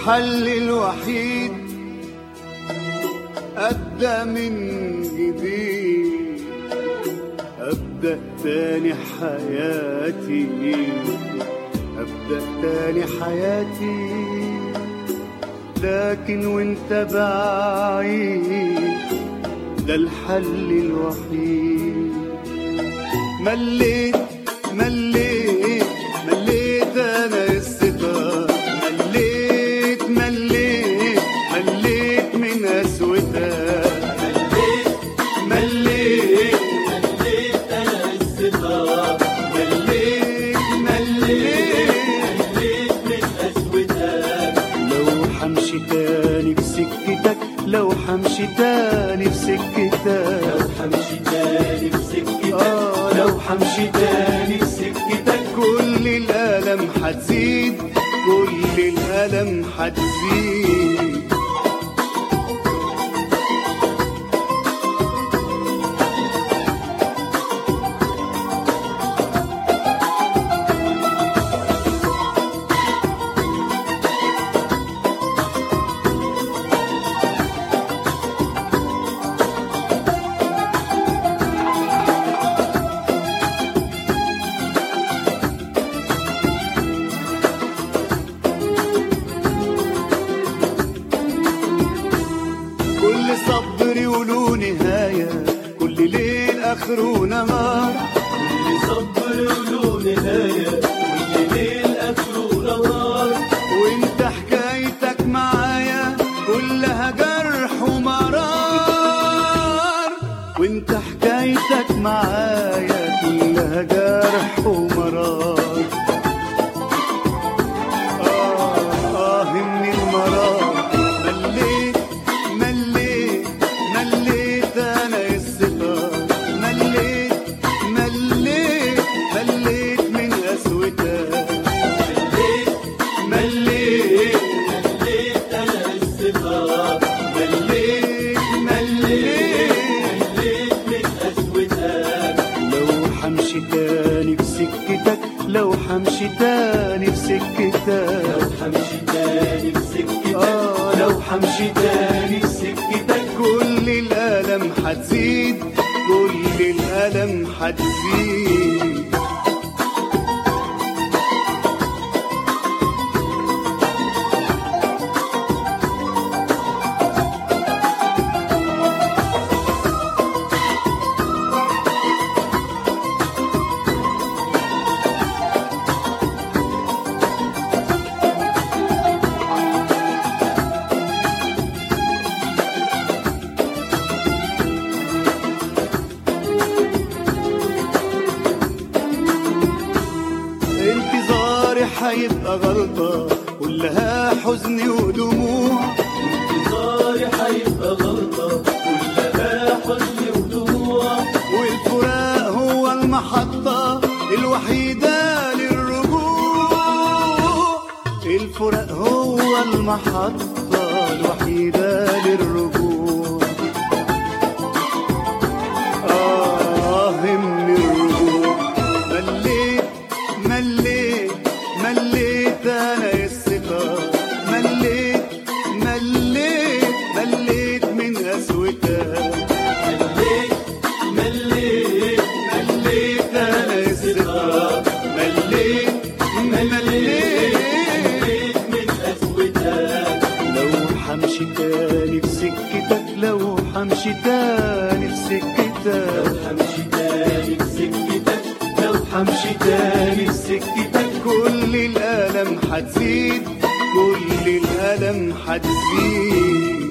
الحل الوحيد أبدأ من جديد أبدأ تاني حياتي أبدأ تاني حياتي لكن وانت بعيد ده الحل الوحيد مليت مليت مليت انا الستار مليت مليت مليت من اسودها مليت مليت انا الستار مليت مليت مليت من اسودها لو حمشي تاني في سكتك لو حمشي تاني في سكتك لو حمشي تاني في سكتك آه لو حمشي تاني في سكتك كل الألم حتزيد كل الألم حتزيد كل صبري وله نهاية كل ليل آخره نهار كل صبر وله نهاية كل ليل اخره نهار وانت حكايتك معايا كلها جرح ومرار وانت حكايتك معايا كلها جرح ومرار آه آه من المرار مليت مليت مليت أنا الستار مليت مليت مليت من أسودها مليت مليت انا الستار مليت مليت مليت من اسودها لو حمشي تاني في سكتك لو حمشي تاني في سكتك لو حمشي تاني في سكتك آه لو حمشي تاني في سكتك كل الألم حتزيد كل الألم حتزيد انتظاري حيبقى غلطة كلها حزن ودموع انتظاري حيبقى غلطة كلها حزن ودموع والفراق هو المحطة الوحيدة للرجوع الفراق هو المحطة الوحيدة للرجوع آه من الرجوع مليت مليت مليت أنا الستار مليت مليت مليت من أسودها مليت مليت مليت انا الستار مليت مليت مليت من اسودها لو حمشي تاني في سكتك لو حمشي تاني في سكتك حمشي تاني في سكتك لو حمشي تاني في سكتك كل الألم حتزيد كل الألم حتزيد